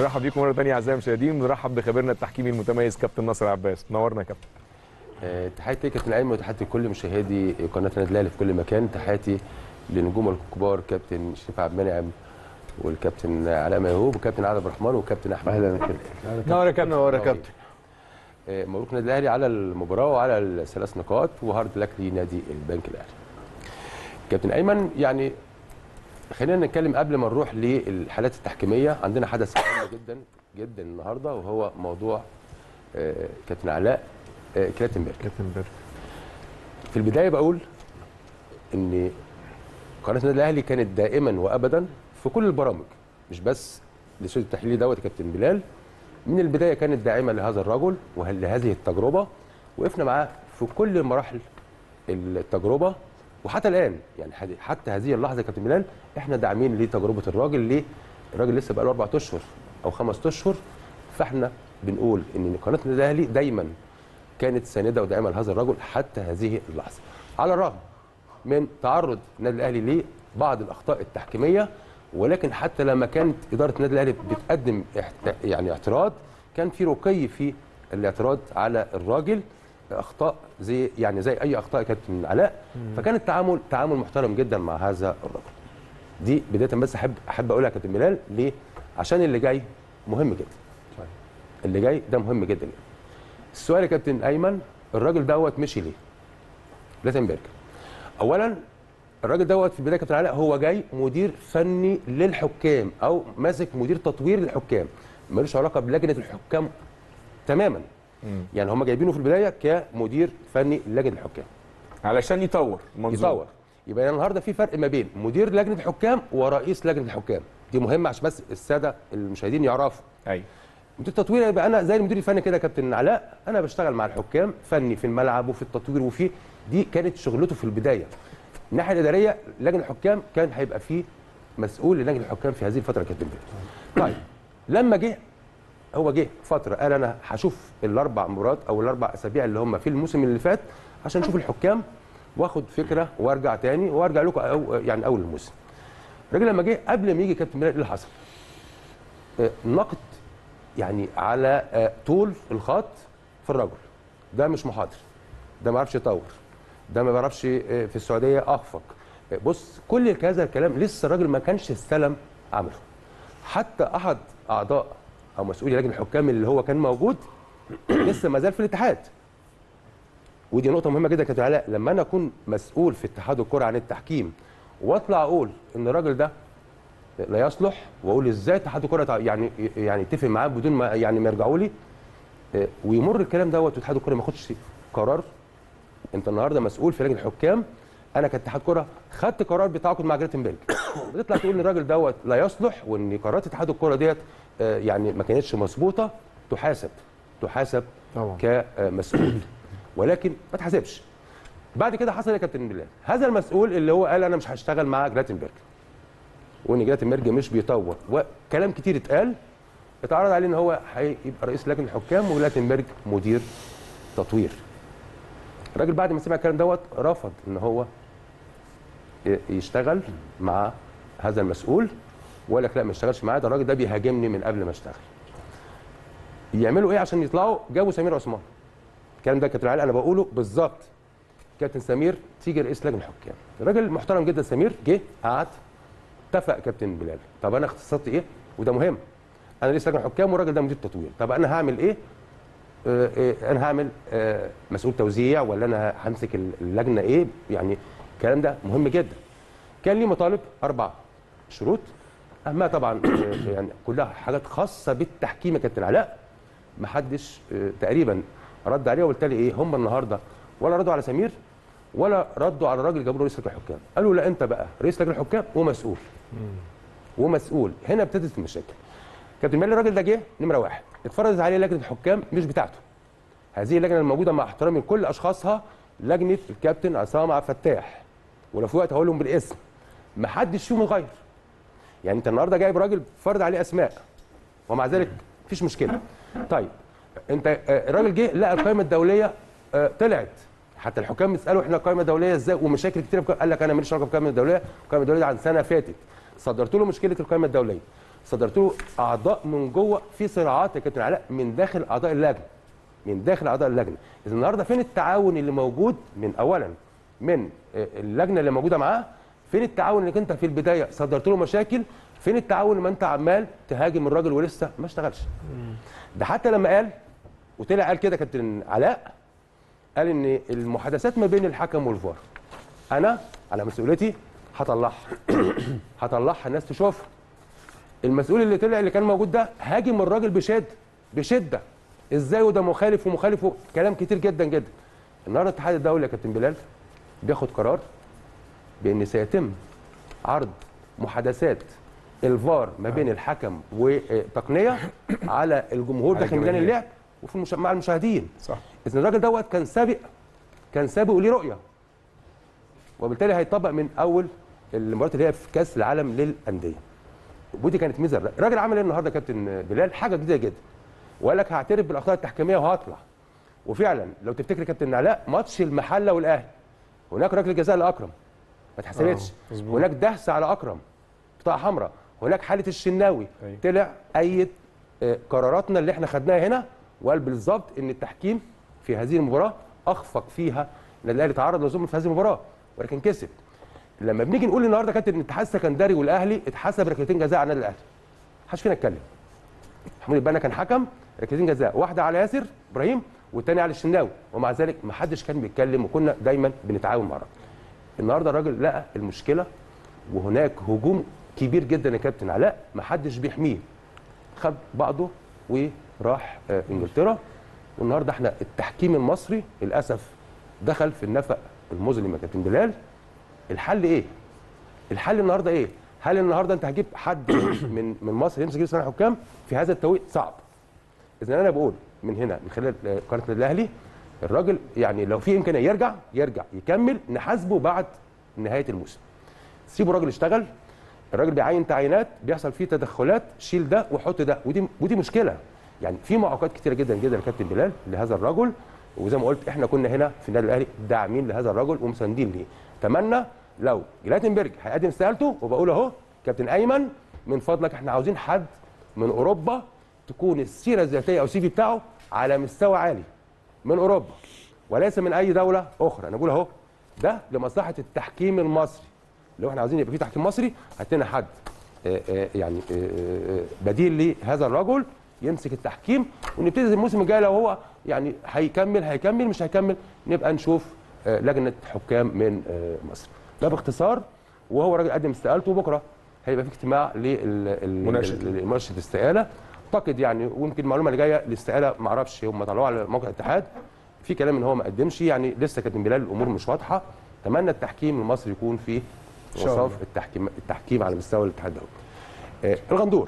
نرحب بيكم مره ثانيه اعزائي المشاهدين ونرحب بخبيرنا التحكيمي المتميز كابتن ناصر عباس نورنا يا كابتن آه، تحياتي ليك يا كابتن ايمن وتحياتي لكل مشاهدي قناه النادي الاهلي في كل مكان تحياتي لنجوم الكبار كابتن شريف عبد المنعم والكابتن علاء ميهوب وكابتن عادل عبد الرحمن وكابتن احمد اهلا كابتن نور يا كابتن نور يا كابتن آه، مبروك النادي الاهلي على المباراه وعلى الثلاث نقاط وهارد لك لنادي البنك الاهلي كابتن ايمن يعني خلينا نتكلم قبل ما نروح للحالات التحكيميه عندنا حدث مهم جدا جدا النهارده وهو موضوع آه، كابتن علاء آه، كلاتنبرج كابتن بيرك في البدايه بقول ان قناه النادي الاهلي كانت دائما وابدا في كل البرامج مش بس الاستوديو التحليلي دوت يا كابتن بلال من البدايه كانت داعمه لهذا الرجل ولهذه التجربه وقفنا معاه في كل مراحل التجربه وحتى الان يعني حد- حتى هذه اللحظه يا كابتن بلال احنا داعمين لتجربه الراجل ليه؟ الراجل لسه بقى له اربع اشهر او خمس اشهر فاحنا بنقول ان قناه النادي الاهلي دايما كانت سانده وداعمه لهذا الرجل حتى هذه اللحظه على الرغم من تعرض النادي الاهلي لبعض الاخطاء التحكيميه ولكن حتى لما كانت اداره النادي الاهلي بتقدم احت- يعني اعتراض كان في رقي في الاعتراض على الراجل اخطاء زي يعني زي اي اخطاء كانت من علاء فكان التعامل تعامل محترم جدا مع هذا الرجل دي بدايه بس احب احب اقولها يا كابتن بلال ليه عشان اللي جاي مهم جدا اللي جاي ده مهم جدا السؤال يا كابتن ايمن الراجل دوت مشي ليه لاتنبرج اولا الراجل دوت في البدايه كابتن علاء هو جاي مدير فني للحكام او ماسك مدير تطوير للحكام ملوش علاقه بلجنه الحكام تماما يعني هم جايبينه في البدايه كمدير فني لجنه الحكام علشان يطور المنظومه يطور يبقى النهارده في فرق ما بين مدير لجنه الحكام ورئيس لجنه الحكام دي مهمه عشان بس الساده المشاهدين يعرفوا ايوه مدير التطوير يبقى انا زي المدير الفني كده يا كابتن علاء انا بشتغل مع الحكام فني في الملعب وفي التطوير وفي دي كانت شغلته في البدايه الناحيه الاداريه لجنه الحكام كان هيبقى فيه مسؤول للجنه الحكام في هذه الفتره يا كابتن بيه. طيب لما جه هو جه فتره قال انا هشوف الاربع مباريات او الاربع اسابيع اللي هم في الموسم اللي فات عشان اشوف الحكام واخد فكره وارجع تاني وارجع لكم أو يعني اول الموسم الراجل لما جه قبل ما يجي كابتن بلال ايه اللي حصل؟ آه، نقد يعني على آه، طول الخط في الرجل ده مش محاضر ده ما يعرفش يطور ده ما بيعرفش آه، في السعوديه اخفق آه، بص كل هذا الكلام لسه الراجل ما كانش استلم عمله حتى احد اعضاء او مسؤولي لجنه الحكام اللي هو كان موجود لسه ما زال في الاتحاد ودي نقطه مهمه جدا يا كابتن علاء لما انا اكون مسؤول في اتحاد الكره عن التحكيم واطلع اقول ان الراجل ده لا يصلح واقول ازاي اتحاد الكره تع- يعني يعني يتفق معاه بدون ما يعني ما يرجعوا لي آه، ويمر الكلام دوت واتحاد الكره ما ياخدش قرار انت النهارده مسؤول في لجنه الحكام انا كاتحاد كره خدت قرار بتعاقد مع جريتنبرج بتطلع تقول ان الراجل دوت لا يصلح وان قرارات اتحاد الكره ديت آه، يعني ما كانتش مظبوطه تحاسب تحاسب طبعا. كمسؤول ولكن ما تحاسبش بعد كده حصل يا كابتن بلال هذا المسؤول اللي هو قال انا مش هشتغل مع جراتنبرج وان جراتنبرج مش بيطور وكلام كتير اتقال اتعرض عليه ان هو هيبقى رئيس لجنه الحكام وجراتنبرج مدير تطوير الراجل بعد ما سمع الكلام دوت رفض ان هو ي- يشتغل مع هذا المسؤول وقال لك لا ما اشتغلش معاه ده الراجل ده بيهاجمني من قبل ما اشتغل يعملوا ايه عشان يطلعوا جابوا سمير عثمان الكلام ده كابتن علي انا بقوله بالظبط كابتن سمير تيجي رئيس لجنه الحكام الراجل محترم جدا سمير جه قعد اتفق كابتن بلال طب انا اختصاصاتي ايه وده مهم انا رئيس لجنه حكام والراجل ده مدير تطوير طب انا هعمل ايه آه، آه، انا هعمل آه، مسؤول توزيع ولا انا همسك اللجنه ايه يعني الكلام ده مهم جدا كان ليه مطالب اربع شروط اهمها طبعا آه، يعني كلها حاجات خاصه بالتحكيم يا كابتن علاء ما حدش آه، تقريبا رد عليها وبالتالي ايه هم النهارده ولا ردوا على سمير ولا ردوا على الراجل جابوا له رئيس لجنه الحكام قالوا لا انت بقى رئيس لجنه الحكام ومسؤول ومسؤول هنا ابتدت المشاكل كابتن مالي الراجل ده جه نمره واحد اتفرضت عليه لجنه الحكام مش بتاعته هذه اللجنه الموجوده مع احترامي لكل اشخاصها لجنه الكابتن عصام عبد الفتاح ولو في وقت هقول لهم بالاسم ما حدش فيهم يغير يعني انت النهارده جايب راجل فرض عليه اسماء ومع ذلك مفيش مشكله طيب انت آه، الراجل جه لقى القائمه الدوليه آه، طلعت حتى الحكام بيسالوا احنا القائمه الدوليه ازاي ومشاكل كتير قال لك انا ماليش علاقه بالقائمه الدوليه القائمه الدوليه دي عن سنه فاتت صدرت له مشكله القائمه الدوليه صدرت له اعضاء من جوه في صراعات يا كابتن علاء من داخل اعضاء اللجنه من داخل اعضاء اللجنه اذا النهارده فين التعاون اللي موجود من اولا من آه، اللجنه اللي موجوده معاه فين التعاون انك انت في البدايه صدرت له مشاكل فين التعاون لما انت عمال تهاجم الراجل ولسه ما اشتغلش ده حتى لما قال وطلع قال كده كابتن علاء قال ان المحادثات ما بين الحكم والفار انا على مسؤوليتي هطلعها هطلعها الناس تشوفها المسؤول اللي طلع اللي كان موجود ده هاجم الراجل بشده بشده ازاي وده مخالف ومخالف و- كلام كتير جدا جدا النهارده الاتحاد الدولي يا كابتن بلال بياخد قرار بان سيتم عرض محادثات الفار ما بين الحكم وتقنيه على الجمهور على داخل ميدان الجماهير. اللعب وفي المشا... مع المشاهدين صح اذا الراجل دوت كان سابق كان سابق وليه رؤيه وبالتالي هيطبق من اول المباريات اللي هي في كاس العالم للانديه ودي كانت ميزه الراجل عمل ايه النهارده يا كابتن بلال حاجه جديده جدا وقال لك هعترف بالاخطاء التحكيميه وهطلع وفعلا لو تفتكر يا كابتن علاء ماتش المحله والاهلي هناك ركله جزاء لاكرم ما اتحسبتش آه، مظبوط. هناك دهس على اكرم بطاقه حمراء هناك حاله الشناوي أيوة. طلع ايد آه، قراراتنا اللي احنا خدناها هنا وقال بالظبط ان التحكيم في هذه المباراه اخفق فيها ان الاهلي تعرض لظلم في هذه المباراه ولكن كسب لما بنيجي نقول النهارده كابتن ان الاتحاد السكندري والاهلي اتحسب ركلتين جزاء على النادي الاهلي محدش فينا اتكلم محمود البنا كان حكم ركلتين جزاء واحده على ياسر ابراهيم والثانيه على الشناوي ومع ذلك ما حدش كان بيتكلم وكنا دايما بنتعاون مع بعض النهارده الراجل لقى المشكله وهناك هجوم كبير جدا يا كابتن علاء ما حدش بيحميه خد بعضه وراح آه، انجلترا والنهارده احنا التحكيم المصري للاسف دخل في النفق المظلم يا كابتن بلال الحل ايه؟ الحل النهارده ايه؟ هل النهارده انت هتجيب حد من من مصر يمسك رئيس الحكام في هذا التوقيت صعب. اذا انا بقول من هنا من خلال آه، قناه النادي الاهلي الراجل يعني لو في امكانيه يرجع يرجع يكمل نحاسبه بعد نهايه الموسم. سيبوا الراجل يشتغل الراجل بيعين تعيينات بيحصل فيه تدخلات شيل ده وحط ده ودي ودي مشكله يعني في معوقات كتيره جدا جدا يا كابتن بلال لهذا الرجل وزي ما قلت احنا كنا هنا في النادي الاهلي داعمين لهذا الرجل ومساندين ليه اتمنى لو جلاتنبرج هيقدم استقالته وبقول اهو كابتن ايمن من فضلك احنا عاوزين حد من اوروبا تكون السيره الذاتيه او السي في بتاعه على مستوى عالي من اوروبا وليس من اي دوله اخرى انا بقول اهو ده لمصلحه التحكيم المصري لو احنا عاوزين يبقى في تحكيم مصري هات لنا حد آه، آه، يعني آه، آه، بديل لهذا الرجل يمسك التحكيم ونبتدي الموسم الجاي لو هو يعني هيكمل هيكمل مش هيكمل نبقى نشوف آه، لجنه حكام من آه، مصر ده باختصار وهو راجل قدم استقالته وبكره هيبقى في اجتماع مناقشة. لمناقشه الاستقاله اعتقد يعني ويمكن المعلومه اللي جايه الاستقاله ما اعرفش هم طلعوها على موقع الاتحاد في كلام ان هو ما قدمش يعني لسه كابتن بلال الامور مش واضحه اتمنى التحكيم المصري يكون في شاء الله. وصف التحكيم التحكيم على مستوى الاتحاد الدولي آه، الغندور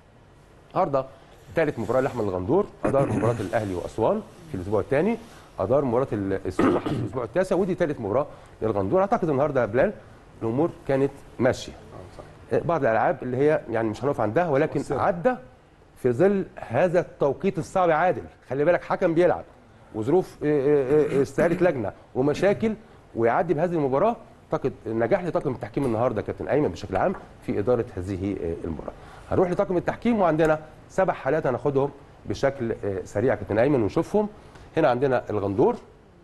النهارده ثالث مباراه لاحمد الغندور ادار مباراه الاهلي واسوان في الاسبوع الثاني ادار مباراه السموحه في الاسبوع التاسع ودي ثالث مباراه للغندور اعتقد النهارده يا بلال الامور كانت ماشيه آه، بعض الالعاب اللي هي يعني مش هنقف عندها ولكن مؤثرة. عدى في ظل هذا التوقيت الصعب عادل خلي بالك حكم بيلعب وظروف آه، آه، آه، استقاله لجنه ومشاكل ويعدي بهذه المباراه اعتقد نجاح لطاقم التحكيم النهارده كابتن ايمن بشكل عام في اداره هذه آه، المباراه هنروح لطاقم التحكيم وعندنا سبع حالات هناخدهم بشكل آه، سريع كابتن ايمن ونشوفهم هنا عندنا الغندور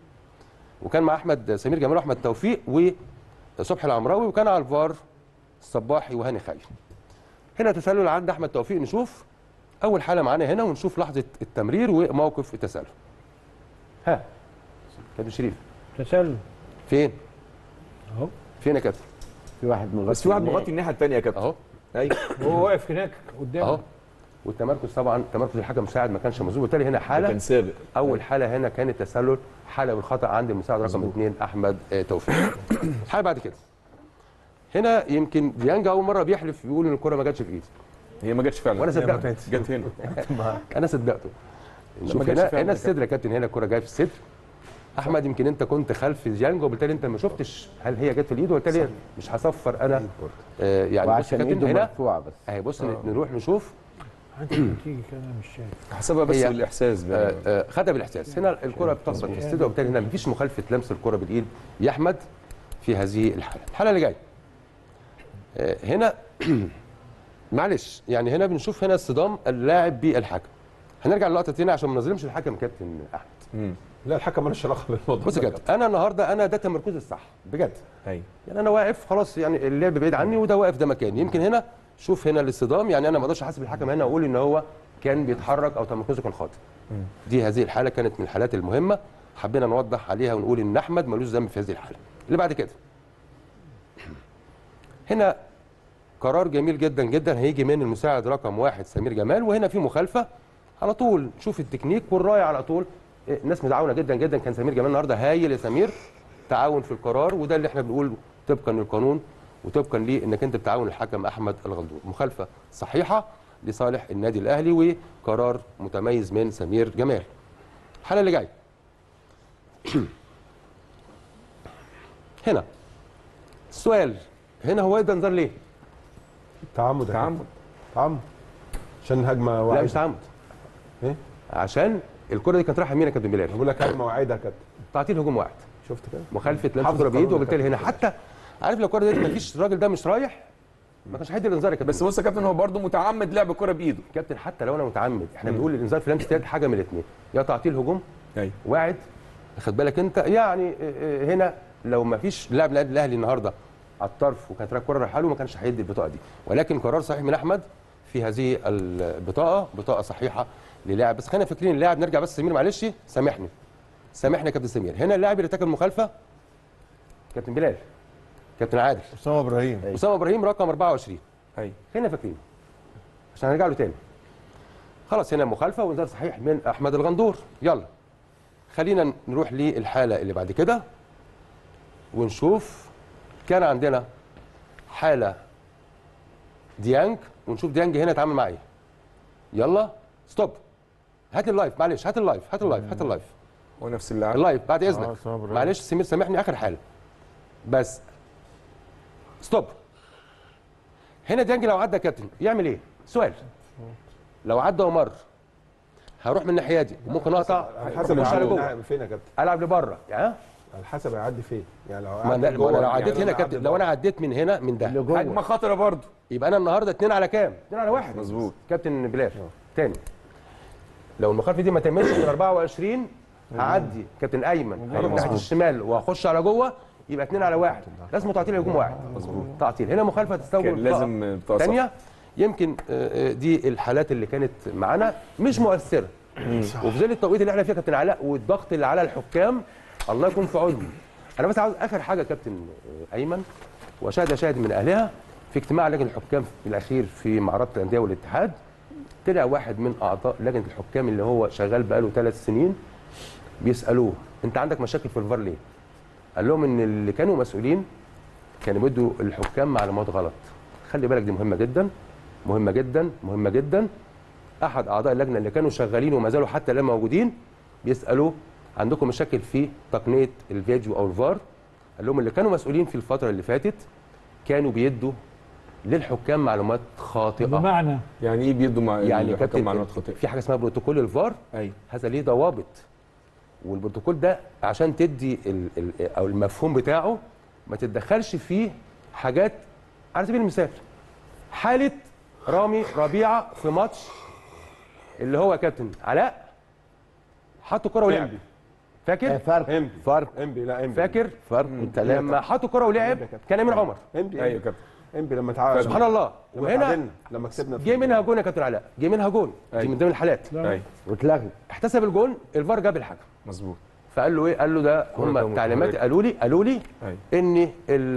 وكان مع احمد سمير جمال واحمد توفيق وصبحي العمراوي وكان على الفار الصباحي وهاني خير هنا تسلل عند احمد توفيق نشوف اول حاله معانا هنا ونشوف لحظه التمرير وموقف التسلل ها كابتن شريف تسلل فين اهو فين يا كابتن في واحد مغطي بس في واحد النهائي. مغطي الناحيه الثانيه يا كابتن اهو ايوه هو واقف هناك قدام اهو والتمركز طبعا تمركز الحكم المساعد ما كانش مظبوط بالتالي هنا كان حاله سابق اول حاله هنا كانت تسلل حاله بالخطا عند المساعد رقم اثنين احمد آه، توفيق حاله بعد كده هنا يمكن ديانج اول مره بيحلف بيقول ان الكره ما جاتش في ايدي هي ما جاتش فعلا وانا هي ما صدقت. جاتش. جت هنا انا صدقته ما شوف جاتش هنا فعلا هنا يا الصدر يا كابتن هنا الكره جايه في الصدر احمد يمكن انت كنت خلف ديانج وبالتالي انت ما شفتش هل هي جت في الايد وبالتالي مش هصفر انا آه يعني بص يا وعشان كابتن ايده هنا مرفوعه بس اهي بص نروح نشوف انت بتيجي كده أنا مش شايف حسبها بس هي- بالاحساس آه، بقى آه، خدها بالاحساس هنا الكره بتخبط في الصدر وبالتالي هنا مفيش مخالفه لمس الكره بالايد يا احمد في هذه الحاله الحاله اللي جايه آه، هنا معلش يعني هنا بنشوف هنا الصدام اللاعب بالحكم هنرجع للقطه تاني عشان ما نظلمش الحكم كابتن احمد لا الحكم مالوش علاقه بالموضوع بص يا ده. كابتن انا النهارده انا ده تمركزي الصح بجد ايوه يعني انا واقف خلاص يعني اللعب بعيد عني وده واقف ده مكاني يمكن هنا شوف هنا الاصطدام يعني انا ما اقدرش احاسب الحكم هنا واقول ان هو كان بيتحرك او تمركزه كان خاطئ دي هذه الحاله كانت من الحالات المهمه حبينا نوضح عليها ونقول ان احمد ملوش ذنب في هذه الحاله اللي بعد كده هنا قرار جميل جدا جدا هيجي من المساعد رقم واحد سمير جمال وهنا في مخالفه على طول شوف التكنيك والرايه على طول إيه، الناس متعاونه جدا جدا كان سمير جمال النهارده هايل يا سمير تعاون في القرار وده اللي احنا بنقول طبقا للقانون وطبقا لانك انت بتعاون الحكم احمد الغلدور مخالفه صحيحه لصالح النادي الاهلي وقرار متميز من سمير جمال الحاله اللي جايه هنا السؤال هنا هو ده انذار ليه؟ تعمد يا تعمد كابتن. تعمد عشان هجمه لا واعده مش تعمد ايه عشان الكره دي كانت رايحه يمين يا كابتن بلال بقول لك هجمه واعده يا كابتن تعطيل هجوم واحد شفت كده مخالفه لمس حافظ الكره بايده القانون يا وبالتالي هنا كابتن. حتى عارف لو الكره دي ما فيش الراجل ده مش رايح ما كانش هيدي الانذار يا كابتن بس بص يا كابتن هو برضه متعمد لعب الكره بايده كابتن حتى لو انا متعمد احنا بنقول الانذار في لمس اليد حاجه من الاثنين يا تعطيل هجوم ايوه واعد خد بالك انت يعني اه، اه، هنا لو ما فيش لاعب النادي الاهلي النهارده على الطرف وكانت رايحه الكره رايحه له ما كانش هيدي البطاقه دي ولكن قرار صحيح من احمد في هذه البطاقه بطاقه صحيحه للاعب بس خلينا فاكرين اللاعب نرجع بس سمير معلش سامحني سامحني يا كابتن سمير هنا اللاعب اللي ارتكب المخالفه كابتن بلال كابتن عادل اسامه ابراهيم اسامه ابراهيم رقم 24 ايوه خلينا فاكرين عشان هنرجع له تاني خلاص هنا مخالفه وانذار صحيح من احمد الغندور يلا خلينا نروح للحاله اللي بعد كده ونشوف كان عندنا حاله ديانج ونشوف ديانج هنا اتعامل مع ايه يلا ستوب هات اللايف معلش هات اللايف هات اللايف هات اللايف هو نفس اللاعب اللايف بعد آه، اذنك صبر. معلش سمير سامحني اخر حاله بس ستوب هنا ديانج لو عدى يا كابتن يعمل ايه سؤال لو عدى ومر هروح من الناحيه دي وممكن اقطع على حسب مش على هيعدي جوه فين يا كابتن العب لبره يعني على حسب هيعدي فين يعني لو ما قعد أنا- ما جوه انا لو يعني عديت هنا لو كابتن عدى لو انا بره. عديت من هنا من ده اللي جوه هجمه خطره برضه يبقى انا النهارده اتنين على كام؟ اتنين على واحد مظبوط. كابتن بلال تاني لو المخالفه دي ما تمتش من 24 هعدي كابتن ايمن هروح ناحيه الشمال واخش على جوه يبقى اتنين على واحد لازم تعطيل هجوم واحد مظبوط تعطيل هنا مخالفه تستوجب كان لازم بطاقة ثانيه يمكن آه، آه، دي الحالات اللي كانت معانا مش مؤثره وفي ظل التوقيت اللي احنا فيه يا كابتن علاء والضغط اللي على الحكام الله يكون في عونهم انا بس عاوز اخر حاجه يا كابتن آه، ايمن وشاهد شاهد من اهلها في اجتماع لجنه الحكام الاخير في معرضه الانديه والاتحاد طلع واحد من اعضاء لجنه الحكام اللي هو شغال بقاله ثلاث سنين بيسالوه انت عندك مشاكل في الفار ليه؟ قال لهم ان اللي كانوا مسؤولين كانوا بيدوا الحكام معلومات غلط خلي بالك دي مهمه جدا مهمه جدا مهمه جدا احد اعضاء اللجنه اللي كانوا شغالين وما زالوا حتى الان موجودين بيسالوه عندكم مشاكل في تقنيه الفيديو او الفار قال لهم اللي كانوا مسؤولين في الفتره اللي فاتت كانوا بيدوا للحكام معلومات خاطئه بمعنى يعني ايه بيدوا مع يعني الحكم كابتن معلومات خاطئه في حاجه اسمها بروتوكول الفار ايوه هذا ليه ضوابط والبروتوكول ده عشان تدي ال ال او المفهوم بتاعه ما تتدخلش فيه حاجات على سبيل المثال حاله رامي ربيعه في ماتش اللي هو يا كابتن علاء حطوا كره ولعب إنبي. فاكر فرق انبي فرق انبي لا انبي فاكر فرق ثلاثه لما حطوا كره ولعب كان امين عمر انبي ايوه كابتن انبي لما تعادل سبحان الله لما وهنا تعادلنا لما كسبنا في جه منها جون يا كابتن علاء جه منها جون دي أيوة. من ضمن الحالات ايوه واتلغي احتسب الجون الفار جاب الحكم مظبوط فقال له ايه؟ قال له ده كان هم تعليمات متحرك. قالوا لي قالوا لي ايوه ان ال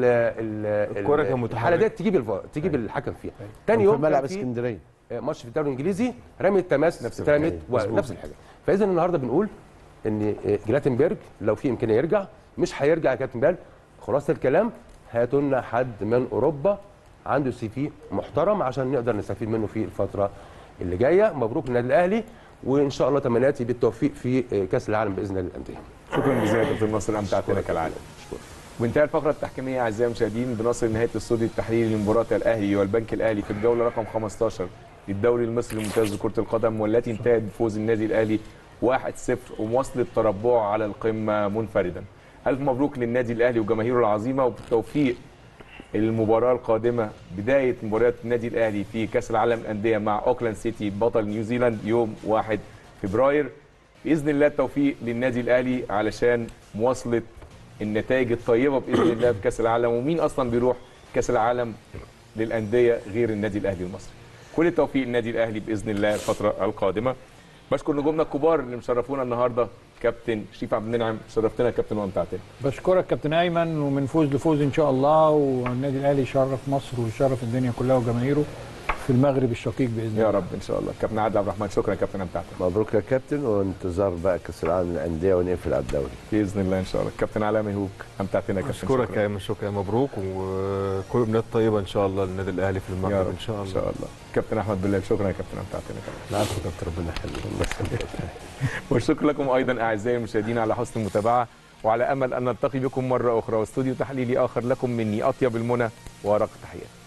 ال الكرة ال- كان متحرك. الحاله ديت تجيب الفار تجيب الحكم فيها تاني في يوم ملعب كان في اسكندريه ماتش في الدوري الانجليزي رمي التماس نفس اترمت الحكاية. نفس الحاجه فاذا النهارده بنقول ان جلاتنبرج لو في امكانيه يرجع مش هيرجع يا كابتن بال خلاصه الكلام هاتوا لنا حد من اوروبا عنده سي في محترم عشان نقدر نستفيد منه في الفتره اللي جايه مبروك للنادي الاهلي وان شاء الله تمنياتي بالتوفيق في كاس العالم باذن الله للانديه شكرا جزيلا يا كابتن ناصر امتعتنا كالعاده وانتهى الفقره التحكيميه اعزائي المشاهدين بنصل نهايه الاستوديو التحليلي لمباراه الاهلي والبنك الاهلي في الجوله رقم 15 للدوري المصري الممتاز لكره القدم والتي انتهت بفوز النادي الاهلي 1-0 ومواصله تربعه على القمه منفردا. الف مبروك للنادي الاهلي وجماهيره العظيمه وبالتوفيق المباراه القادمه بدايه مباريات النادي الاهلي في كاس العالم للانديه مع اوكلاند سيتي بطل نيوزيلاند يوم 1 فبراير باذن الله التوفيق للنادي الاهلي علشان مواصله النتائج الطيبه باذن الله في كاس العالم ومين اصلا بيروح كاس العالم للانديه غير النادي الاهلي المصري كل التوفيق للنادي الاهلي باذن الله الفتره القادمه بشكر نجومنا الكبار اللي مشرفونا النهارده كابتن شريف عبد المنعم شرفتنا يا كابتن وامتعتنا بشكرك كابتن ايمن ومن فوز لفوز ان شاء الله والنادي الاهلي يشرف مصر ويشرف الدنيا كلها وجماهيره في المغرب الشقيق باذن الله يا رب ان شاء الله كابتن عادل عبد الرحمن شكرا يا كابتن امتعتنا مبروك يا كابتن وانتظار بقى كاس العالم للانديه ونقفل على الدوري باذن الله ان شاء الله كابتن علاء ميهوب امتعتنا يا كابتن اشكرك شكراً. يا ايمن شكرا مبروك وكل امنيات طيبه ان شاء الله للنادي الاهلي في يا المغرب رب ان شاء ان الله شاء الله كابتن احمد بالله شكرا يا كابتن امتعتنا كمان العفو يا كابتن ربنا يخليك والشكر لكم ايضا اعزائي المشاهدين على حسن المتابعه وعلى امل ان نلتقي بكم مره اخرى واستوديو تحليلي اخر لكم مني اطيب المنى وارق التحيات